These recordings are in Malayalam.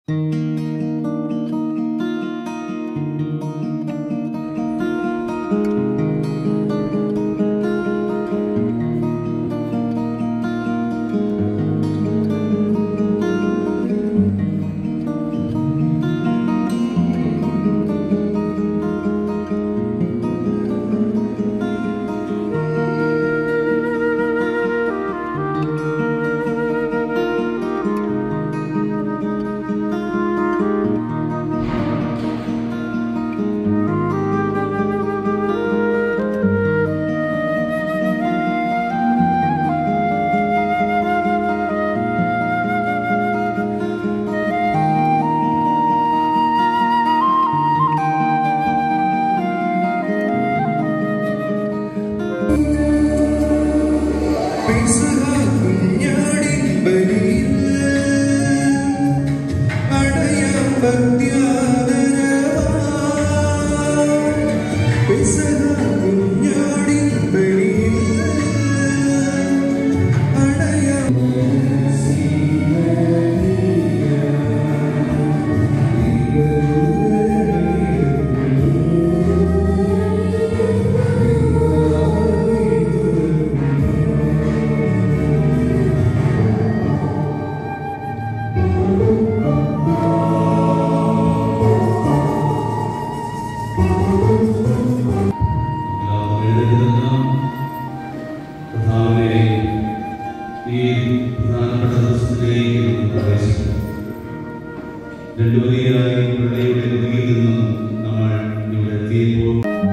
രണ്ടു വലിയതായി പിള്ളയുടെ മുതിയിൽ നിന്നും നമ്മൾ ഇവിടെ എത്തിയപ്പോൾ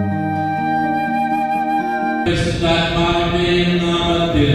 പരിശുദ്ധാത്മാവിന്റെ നാമത്തിൽ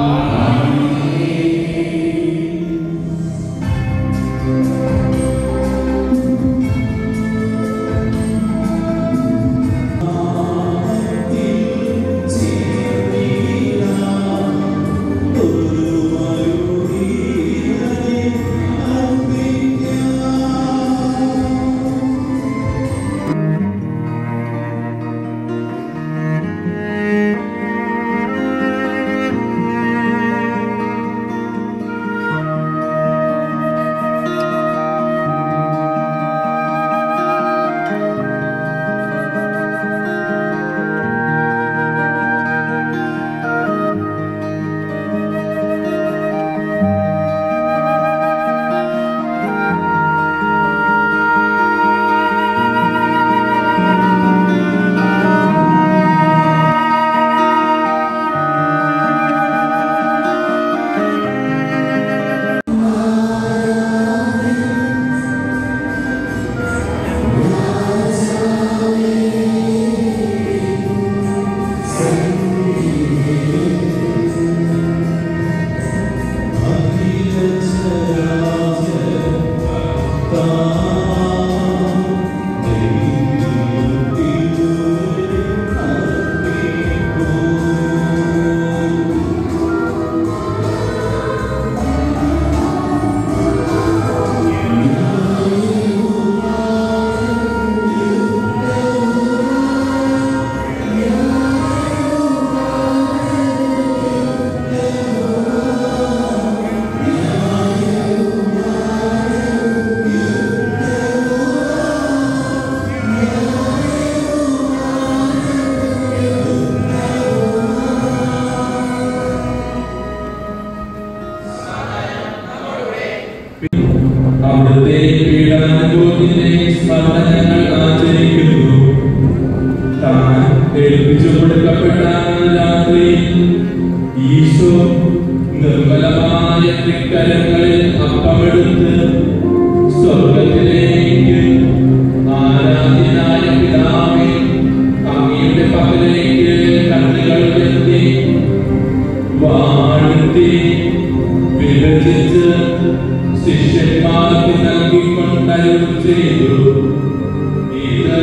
അവിടുത്തെ പീഡാനുഭവത്തിന്റെ സ്മരണങ്ങൾ ആചരിക്കുന്നു താൻ ഏൽപ്പിച്ചു കൊടുക്കപ്പെട്ട രാത്രി ഈശോ നിർമ്മലമായ തൃക്കരങ്ങളിൽ അപ്പമെടുത്ത് സ്വർഗത്തിലേക്ക് ആരാധ്യനായ പിതാവേ അങ്ങയുടെ പകലേക്ക് കണ്ണുകൾ ഉയർത്തി വാഴ്ത്തി വിഭജിച്ച് ശിഷ്യന്മാർക്ക് നൽകിക്കൊണ്ടരുൾ ചെയ്തു ഇത്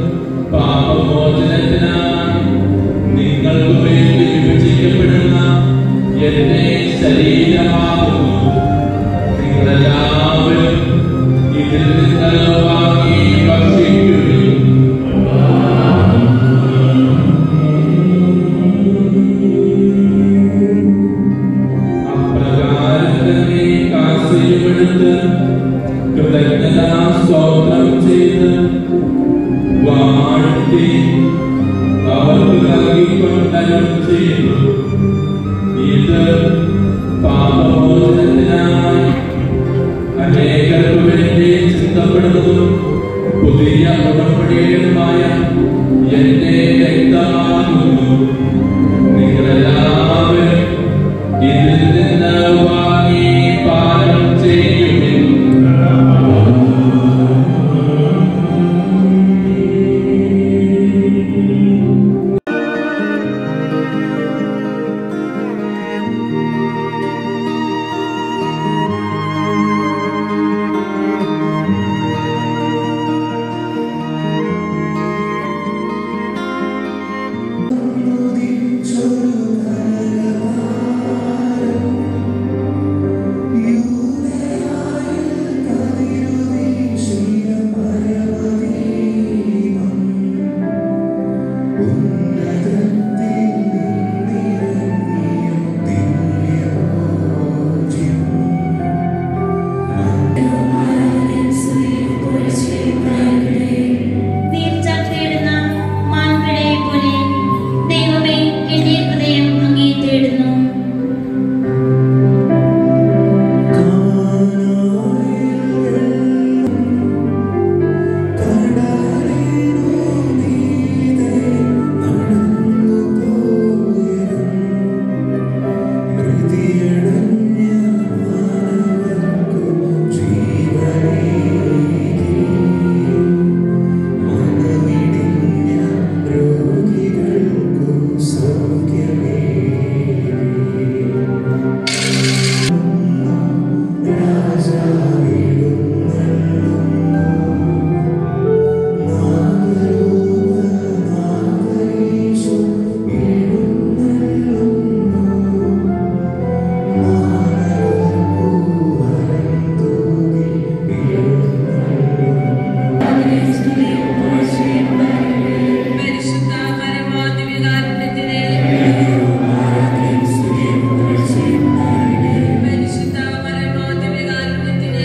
പാപമോചനത്തിനായി നിങ്ങൾക്ക് വേണ്ടി വിഭജിക്കപ്പെടുന്ന എന്റെ ശരീരമാകുന്നു നിങ്ങളെല്ലാവരും ഇതിൽ നിന്ന് വാങ്ങി ഭക്ഷിക്കുകയും അപ്രകാരം തന്നെ കാസയുമെടുത്ത് കൃതജ്ഞതാ സ്തോത്രം ചെയ്ത് വാഴ്ത്തി അവർക്ക് നൽകിക്കൊണ്ടരും ചെയ്തു ഇത് പാപമോചനത്തിനായി അനേകർക്ക് വേണ്ടി ചിന്തപ്പെടുന്നതും പുതിയ ഉടമ്പടിയുമായ എന്റെ രക്തമാകുന്നു നിങ്ങളെല്ലാവരും ഇതിൽ നിന്ന് വാങ്ങി പാലം ചെയ്യുവിൻ വീഴ്ച തേടുന്ന മാൻപിഴയെ പോലെ ദൈവമേ എന്റെ ഹൃദയം അങ്ങേ തേടുന്നു പരിശുദ്ധ പരമാധികാരത്തിന് പരിശുദ്ധ പരമാധികാരത്തിന്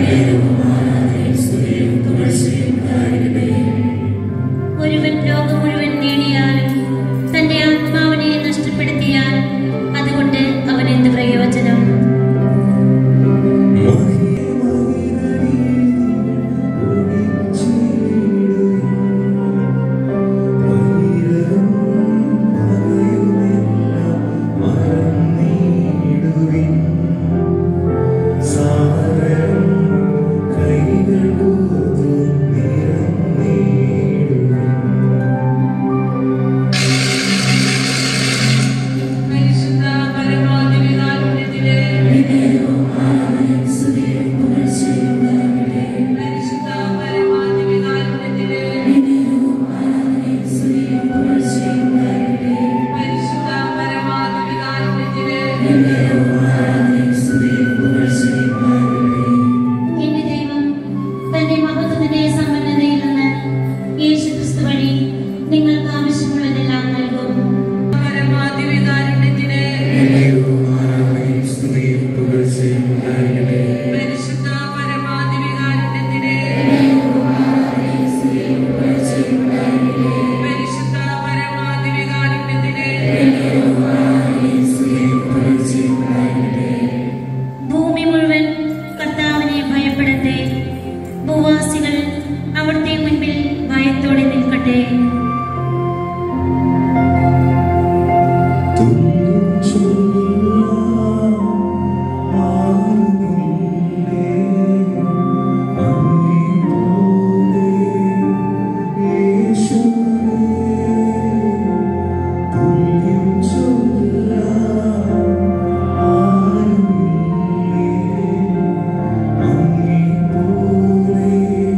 ഒരുവൻ ലോകം മുഴുവൻ നേടിയാലും തന്റെ ആത്മാവിനെ നഷ്ടപ്പെടുത്തിയാൽ അതുകൊണ്ട് അവൻ എന്ത് പ്രയോജനം പരിശുദ്ധ പരമാധികാരത്തിന് പരിശുദ്ധ പരമാധികാരത്തിന് പരിശുദ്ധ പരമാധികാരത്തിന് എന്റെ ദൈവം തന്റെ മഹത്വത്തിന്റെ സമ്പന്നതയിൽ നിന്ന് യേശുക്രിസ്തു വഴി നിങ്ങൾക്ക് ആവശ്യമുള്ളതെല്ലാം നൽകും പരമാധികാരത്തിന് പരിശുദ്ധ പരമാധികാരത്തിന് പരിശുദ്ധ പരമാധികാരത്തിന് ഭൂമി മുഴുവൻ കർത്താവിനെ ഭയപ്പെടട്ടെ ഭൂവാസികൾ അവിടുത്തെ മുൻപിൽ ഭയത്തോടെ നിൽക്കട്ടെ പോലെ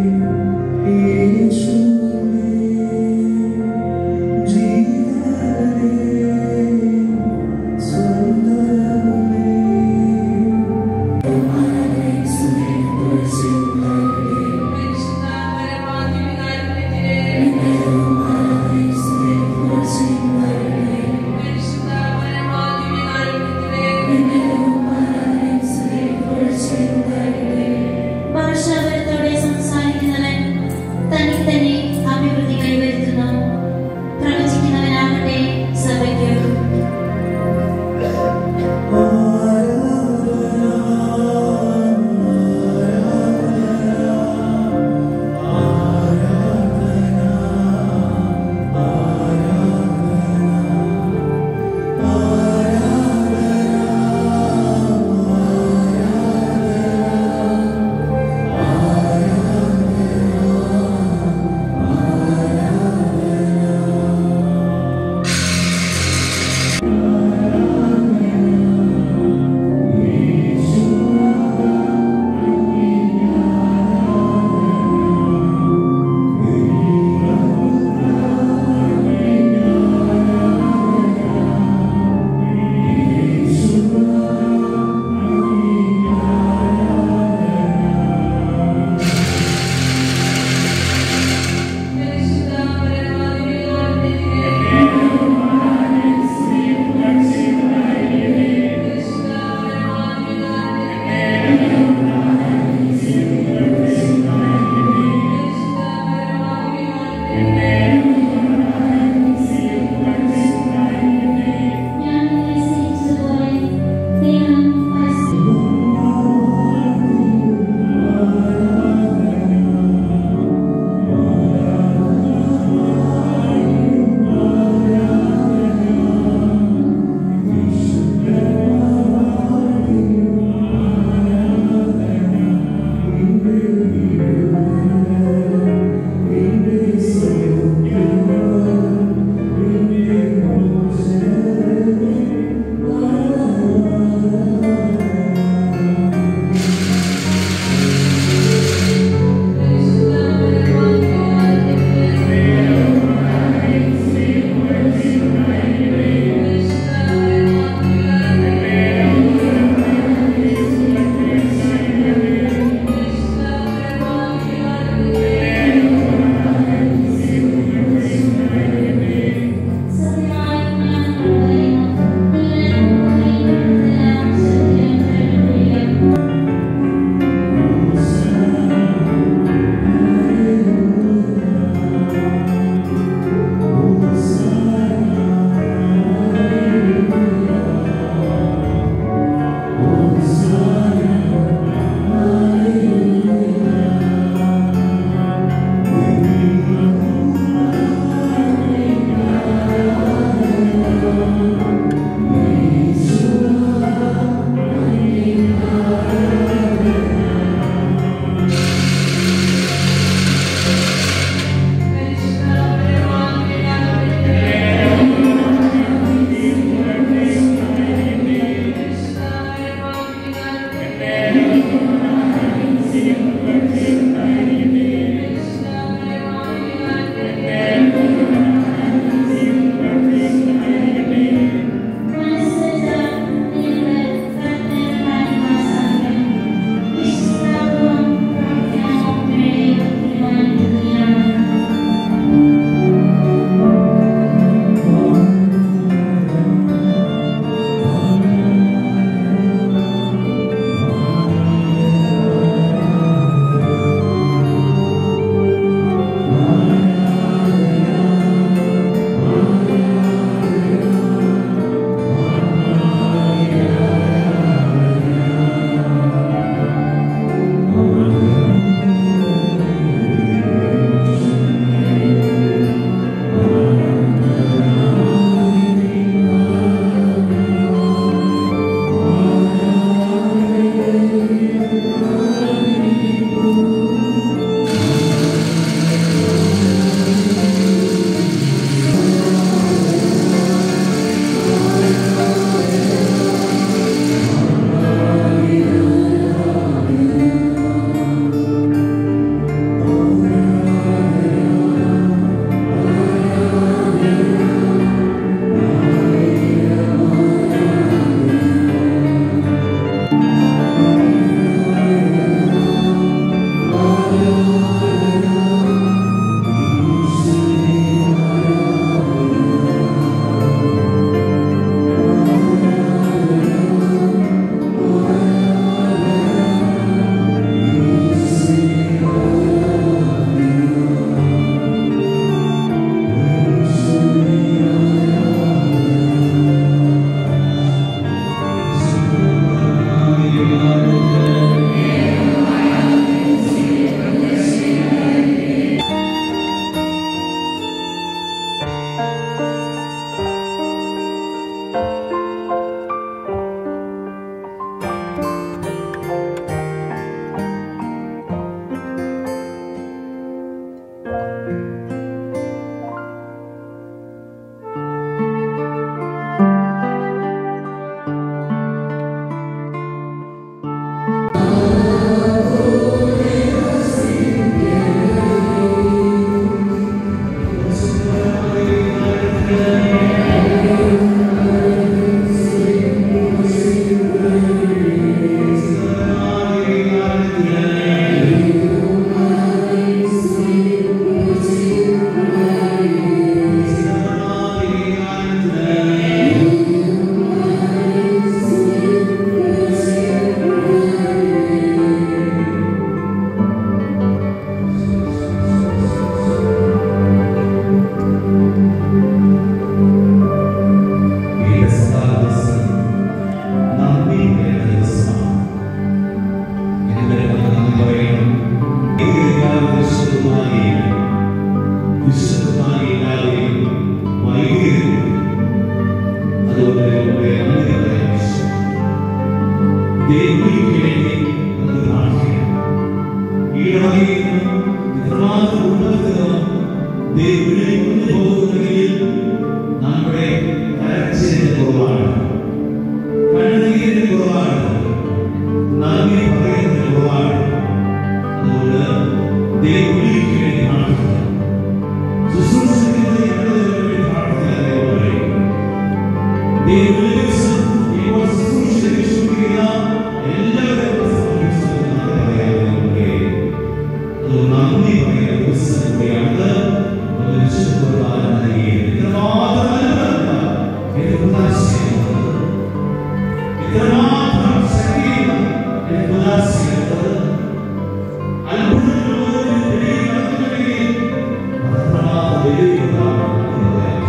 ഇടവകയിൽ നിന്നും ഇത്രമാത്രം കുടുംബത്തിൽ നിന്നും ദൈവവിളി കൊണ്ടുപോകുന്നെങ്കിൽ നമ്മുടെ കരച്ചിലിന്റെ കുറവാണ് കണ്ണുനീരിന്റെ കുറവാണ് നന്ദി പറയുന്നതിന്റെ കുറവാണ് അതുകൊണ്ട് ദൈവവിളിക്ക് വേണ്ടി പ്രാർത്ഥിക്കുക ശുശ്രൂഷിക്കുന്നത് എന്നതിനു വേണ്ടി പ്രാർത്ഥിക്കുക ദൈവമേ. ദൈവവിളിച്ച് ഇപ്പോൾ ശുശ്രൂഷയിൽ വിശ്വസിക്കുന്ന എല്ലാവരെയും സമർപ്പിച്ചത് നന്ദി പറയാം ദൈവമേ. അത് നന്ദി പറയുന്ന ദിവസം കൂടിയാണ് അത് വിശുദ്ധ കുർബാന നൽകിയത്. ഇത്രമാത്രം അനുഗ്രഹമുള്ള ഒരു ഉദാസീനത. ഇത്രമാത്രം ശക്തിയുള്ള ഒരു ഉദാസീനത. അത്ഭുതങ്ങളോട് വെളിയിൽ നടത്തുന്നെങ്കിൽ അത് അത്രമാത്രം വിലയുള്ളതാണ് എന്ന് പറയാം.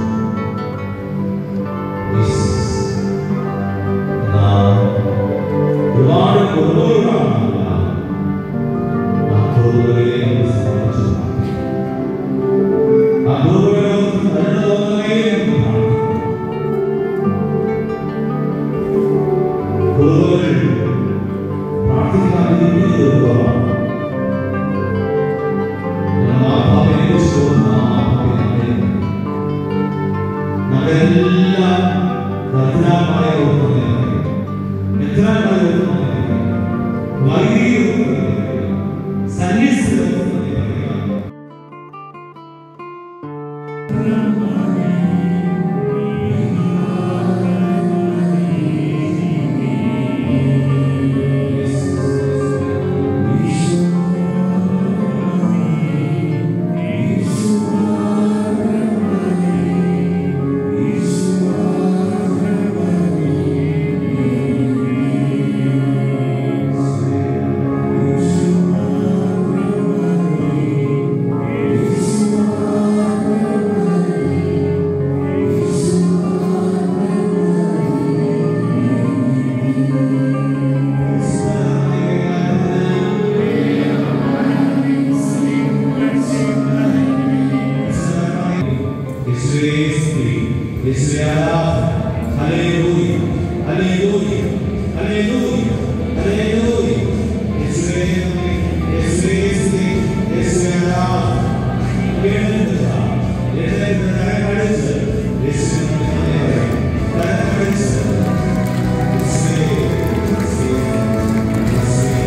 Jesus. നാം ഒരുപാട് കുറവുകളാണ് ആ കുറവുകളെ നമ്മൾ സമ്മതിച്ചു ആ കുറവുകളെ നമുക്ക് കരുണ തോന്നുകയേ നമുക്ക് കാണാം. കുറവുകൾ പ്രാർത്ഥിക്കാൻ ഇരിക്കുന്നത് കുറവാണ്. നമ്മൾ മാപ്പാപ്പിനെ കുറിച്ച് തോന്നുന്ന ആ മാപ്പാപ്പിനെ നമ്മളെല്ലാം ഭദ്രമായ ഓർമ്മയിലാണ് എത്രമായ ഓർമ്മയിലാണ് വൈദിക ഓർമ്മയിലാണ് സന്യസ്ത ഓർമ്മയിലാണ് യേശുവേ സ്തുതി. യേശുവേ ആരാധന. ഹല്ലേലൂയ. ഹല്ലേലൂയ. ഹല്ലേലൂയ. ഹല്ലേലൂയ. യേശുവേ നന്ദി. യേശുവേ സ്തുതി. യേശുവേ ആരാധന. വീണ്ടെടുക്കുക. എഴുന്നേറ്റ് കരമടിച്ച് യേശുവിനെ നന്ദി പറയാം. കരമടിച്ച് യേശുവേ, യേശുവേ, യേശുവേ.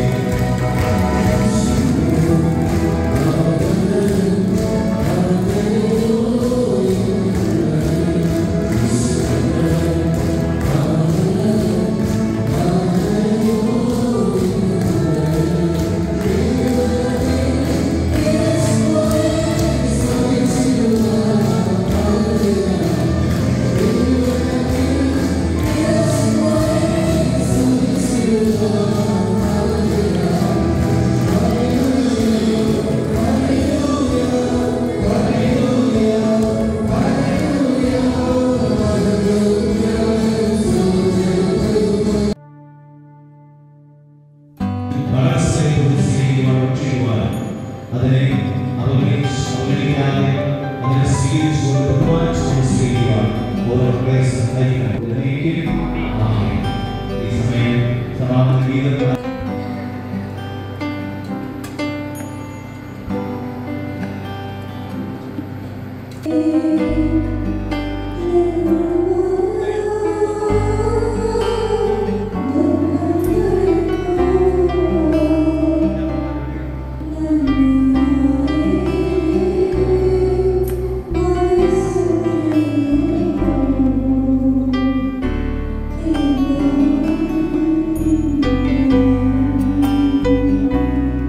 വളർച്ചയെക്കുറിച്ച് ചെയ്യുവാൻ ചെയ്യുവാൻ അതിനെ അവഗണിച്ച് അവഗണിക്കാതെ അതിനെ സ്വീകരിച്ചുകൊണ്ട് ബഹുമാനിച്ചുകൊണ്ട് ചെയ്യുവാൻ ഓരോരുത്തരെ സഹായിക്കണം ഇതിനേക്കും ആമേൻ. ഈ സമയം സമാപന ഗീതം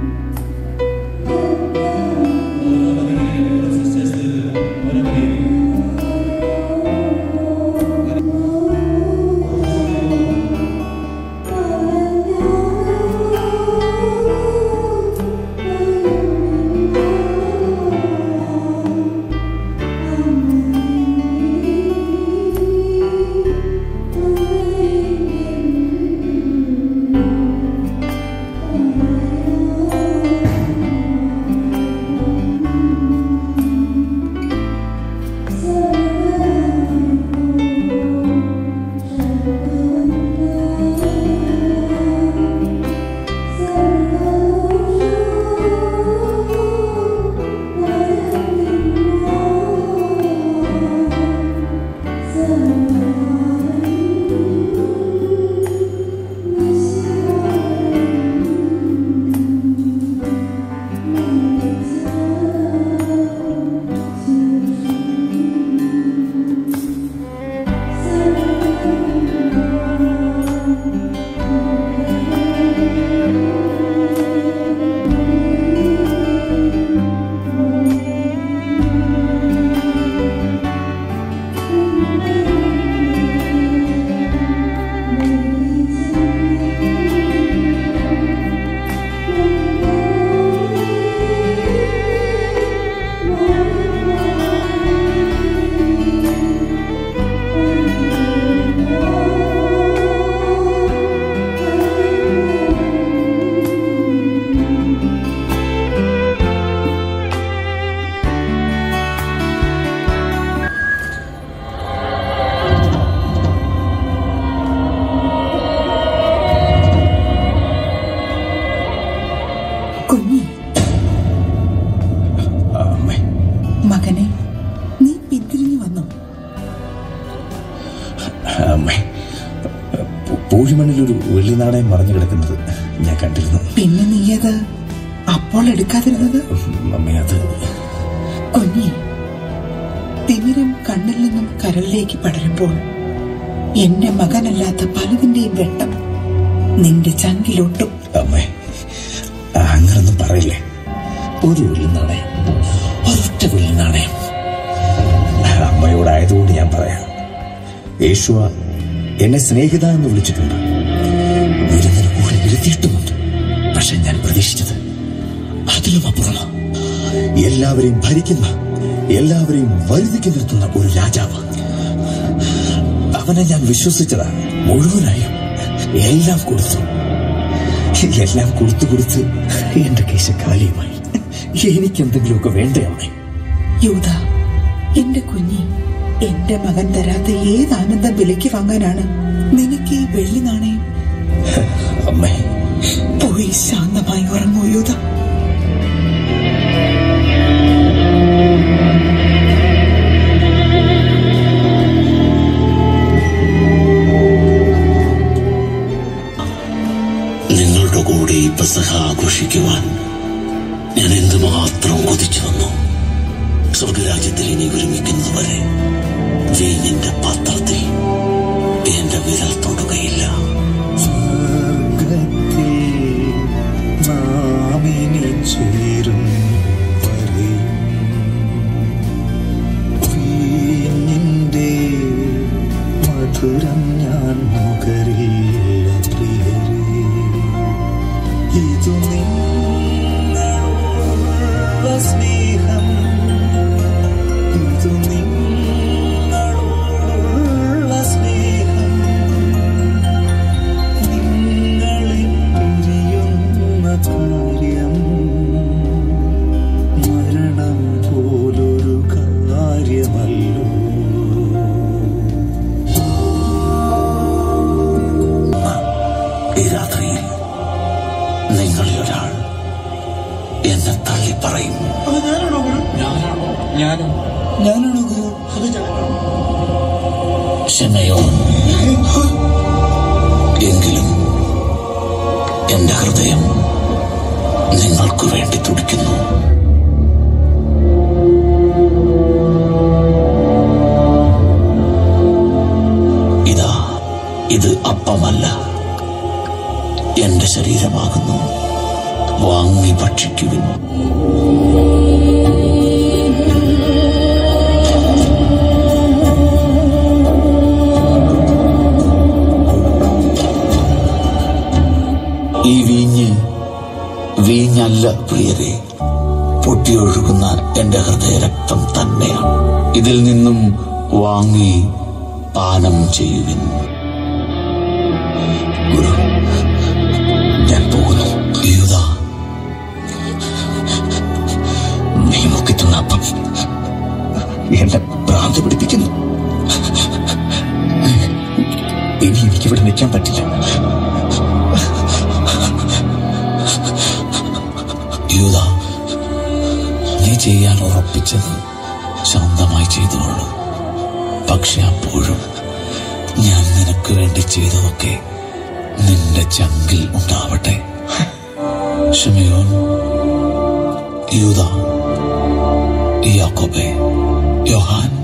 ഓരോ വെള്ളി നാണയം മറഞ്ഞു കിടക്കുന്നത് ഞാൻ കണ്ടിരുന്നു പിന്നെ നീയത് അപ്പോൾ എടുക്കാതിരുന്നത് മമ്മി അത് കുഞ്ഞി തിമിരം കണ്ണിൽ നിന്നും കരളിലേക്ക് പടരുമ്പോൾ എന്റെ മകനല്ലാത്ത പലതിന്റെയും വെട്ടം നിന്റെ ചങ്കിലൊട്ടും അമ്മേ അങ്ങനൊന്നും പറയില്ലേ ഒരു വെള്ളി നാണയം ഒരൊറ്റ വെള്ളി നാണയം അമ്മയോടായതുകൊണ്ട് ഞാൻ പറയാം യേശുവ എന്നെ സ്നേഹിത എന്ന് വിളിച്ചിട്ടുണ്ട് വിരുന്നിന് കൂടെ ഇരുത്തിയിട്ടുമുണ്ട് പക്ഷെ ഞാൻ പ്രതീക്ഷിച്ചത് അതിലും അപ്പുറമാണ് എല്ലാവരെയും ഭരിക്കുന്ന എല്ലാവരെയും വരുതിക്ക് നിർത്തുന്ന ഒരു രാജാവ് അവനെ ഞാൻ വിശ്വസിച്ചതാ മുഴുവനായും എല്ലാം കൊടുത്തു എല്ലാം കൊടുത്തു കൊടുത്ത് എന്റെ കേശ കാലിയുമായി എനിക്കെന്തെങ്കിലുമൊക്കെ വേണ്ടേ അമ്മേ യൂത എന്റെ കുഞ്ഞി എന്റെ മകൻ തരാത്ത ഏത് ആനന്ദം വിലയ്ക്ക് വാങ്ങാനാണ് നിനക്ക് ഈ വെള്ളി നാണയം അമ്മേ പോയി ശാന്തമായി ഉറങ്ങൂ യൂത നിങ്ങളുടെ കൂടെ ഈ പെസഹ ആഘോഷിക്കുവാൻ ഞാൻ എന്തുമാത്രം കൊതിച്ചു വന്നു സ്വർഗരാജ്യത്തിൽ ഇനി ഒരുമിക്കുന്നത് വരെ വീഞ്ഞിന്റെ പാത്രത്തിൽ എന്റെ വിരൽ തൊടുകയില്ല സ്വർഗത്തിൽ നാം ഇനി ചേരും വരെയും വീഞ്ഞിന്റെ മധുരം ഞാൻ നുകരില്ല പ്രിയരേ ഇതു നിങ്ങളുള്ള സ്നേഹം ഇതു നിങ്ങളുള്ള സ്നേഹം നിങ്ങളെ പിരിയുന്ന കാര്യം മരണം പോലൊരു കാര്യമല്ലോ ഈ രാത്രിയിൽ നിങ്ങളിൽ ഒരാൾ എന്നെ തള്ളി പറയും ഞാനാണോ ഗുരു ക്ഷമയോ എങ്കിലും എന്റെ ഹൃദയം നിങ്ങൾക്കു വേണ്ടി തുടിക്കുന്നു ഇതാ ഇത് അപ്പമല്ല എന്റെ ശരീരമാകുന്നു വാങ്ങി ഭക്ഷിക്കുവിൻ ഈ വീഞ്ഞ് വീഞ്ഞല്ല പ്രിയരെ പൊട്ടിയൊഴുകുന്ന എന്റെ ഹൃദയരക്തം തന്നെയാണ് ഇതിൽ നിന്നും വാങ്ങി പാനം ചെയ്യുവിൻ ഗുരു ഞാൻ പോകുന്നു യൂത നീ മുക്കിത്തുന്ന അപ്പം എന്നെ ഭ്രാന്ത് പിടിപ്പിക്കുന്നു ഇനി എനിക്കിവിടെ നിൽക്കാൻ പറ്റില്ല യൂത നീ ചെയ്യാൻ ഉറപ്പിച്ചത് ശാന്തമായി ചെയ്തോളൂ പക്ഷെ അപ്പോഴും ഞാൻ നിനക്ക് വേണ്ടി ചെയ്തതൊക്കെ നിന്റെ ചങ്കിൽ ഉണ്ടാവട്ടെ ഷമയോൻ യൂത യാക്കോബെ യോഹാൻ